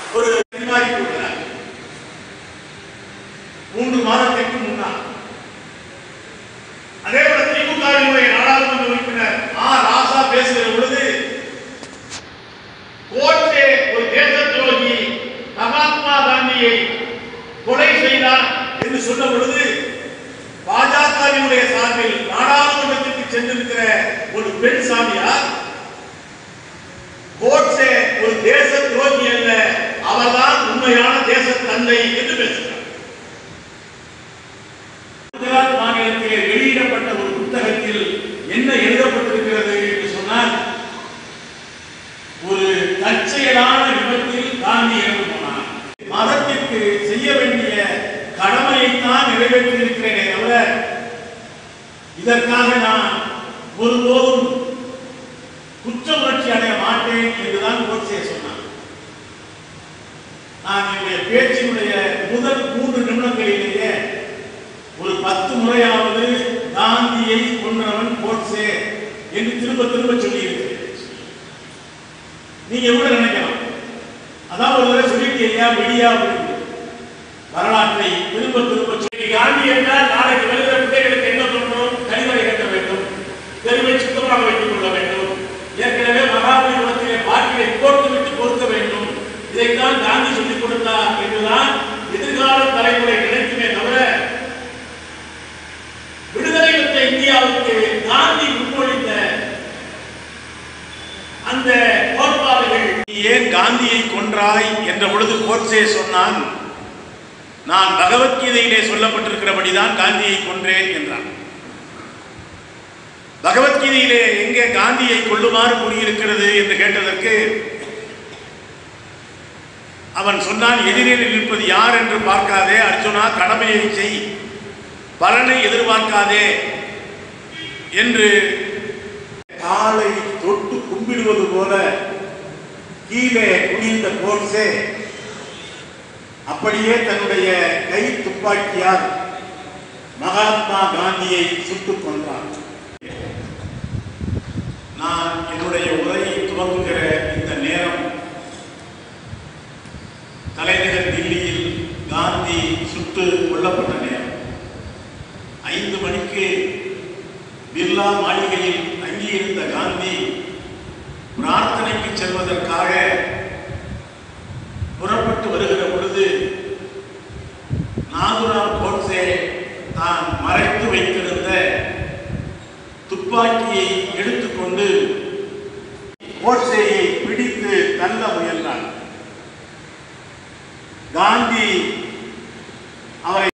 ஒரு பரிமாறி கொள்கிறார் மூன்று மாதத்திற்கு முன்னால் அதே போல திமுகவினுடைய நாடாளுமன்ற உறுப்பினர் ஆ ராசா பேசுகிற பொழுது கோட்சே ஒரு தேச துரோகி மகாத்மா காந்தியை கொலை செய்தார் என்று சொன்ன பொழுது பாஜகவினுடைய சார்பில் நாடாளுமன்றத்திற்கு சென்றிருக்கிற ஒரு பெண் சாமியார் கோட்சே ஒரு தேச துரோகி அல்ல அவர்தான் உண்மையான தேச தந்தை என்று பேசுகிறார் குஜராத் மாநிலத்திலே வெளியிடப்பட்ட ஒரு புத்தகத்தில் என்ன எழுதப்பட்டிருக்கிறது என்று சொன்னால் ஒரு தற்செயலான விபத்தில் காந்தி இறந்து போனார் மதத்திற்கு செய்ய வேண்டிய கடமையைத்தான் நிறைவேற்றியிருக்கிறேனே தவிர இதற்காக நான் ஒருபோதும் குற்ற உணர்ச்சி அடைய மாட்டேன் என்றுதான் கோட்சே சொன்னார் நான் என்னுடைய பேச்சினுடைய முதல் மூன்று நிமிடங்களிலேயே ஒரு பத்து முறையாவது காந்தியை கொன்றவன் கோட்சே என்று திரும்ப திரும்ப சொல்லியிருக்கிறேன் நீங்க கூட நினைக்கலாம் அதான் ஒரு தடவை சொல்லிட்டீங்க விடியா அப்படின்னு வரலாற்றை திரும்ப திரும்ப சொல்லி காந்தி என்றால் நாளைக்கு வருகிற பிள்ளைகளுக்கு என்ன தோன்றும் கழிவறை கட்ட வேண்டும் தெருவை சுத்தமாக வைத்துக் கொள்ள வேண்டும் ஏற்கனவே மகாபலிபுரத்திலே பாட்டிலை போட்டு விட்டு பொருத்த வேண்டும் இதைத்தான் காந்தி சொல்லிக் கொடுத்தார் என்றுதான் எதிர்கால தலைமுறை நினைக்குமே தவிர விடுதலை பெற்ற இந்தியாவுக்கு காந்தி முன்மொழிந்த அந்த கோட்பாடுகள் நீ ஏன் காந்தியை கொன்றாய் என்ற பொழுது கோட்சே சொன்னான் நான் பகவத்கீதையிலே சொல்லப்பட்டிருக்கிறபடிதான் காந்தியை கொன்றேன் என்றான் பகவத்கீதையிலே எங்கே காந்தியை கொல்லுமாறு கூறியிருக்கிறது என்று கேட்டதற்கு அவன் சொன்னான் எதிரில் நிற்பது யார் என்று பார்க்காதே அர்ஜுனா கடமையை செய் பலனை எதிர்பார்க்காதே என்று காலை தொட்டு கும்பிடுவது போல கீழே குனிந்த கோட்ஸே அப்படியே தன்னுடைய கை துப்பாக்கியால் மகாத்மா காந்தியை சுட்டுக் கொன்றார் நான் என்னுடைய உரையை துவங்குகிற இந்த நேரம் தலைநகர் தில்லியில் காந்தி சுட்டு கொல்லப்பட்ட நேரம் ஐந்து மணிக்கு பிர்லா மாளிகையில் தங்கியிருந்த காந்தி பிரார்த்தனைக்கு செல்வதற்காக புறப்பட்டு வருகிற பொழுது நாதுராம் கோட்சே தான் மறைத்து வைத்திருந்த துப்பாக்கியை எடுத்து